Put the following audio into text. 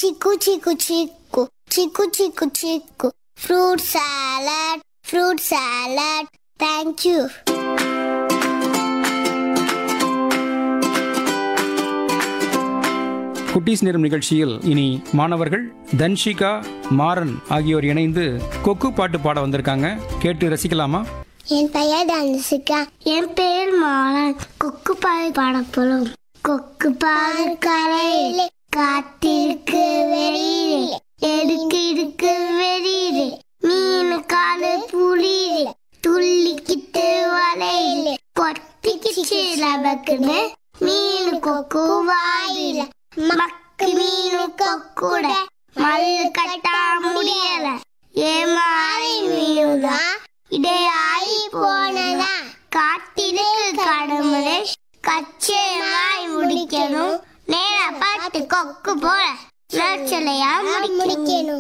chiku chiku chiku chiku chiku chiku fruit salad fruit salad thank you குட்டீஸ் நேரம் நிகழ்ச்சியில் இனி மாணவர்கள் தன்ஷிகா மாறன் ஆகியோர் இணைந்து கொக்கு பாட்டு பாட வந்திருக்காங்க கேட்டு ரசிக்கலாமா என் பெயர் தனுசிகா என் பெயர் மாலன் கொக்கு பால் பாடப்போம் கொக்கு பால் கரையிலே காத்திருக்கு வெளியிலே எடுக்கு இருக்கு வெளியிலே மீன் காலு புளியிலே துள்ளிக்கிட்டு வலையிலே பொத்திக்கிச்சு லபக்குன்னு மீன் கொக்கு வாயில மக்கு மீன் கொக்குட மல்லு கட்டா முடியல ஏமாறி மீனுதான் இடையாയി போனதா കാട്ടില് കടമല് കച്ചയുമായി മുടിക്കണം നേരെ പാട്ട് കൊക്ക് പോലെ നേർച്ചലയാ മുടിക്കണം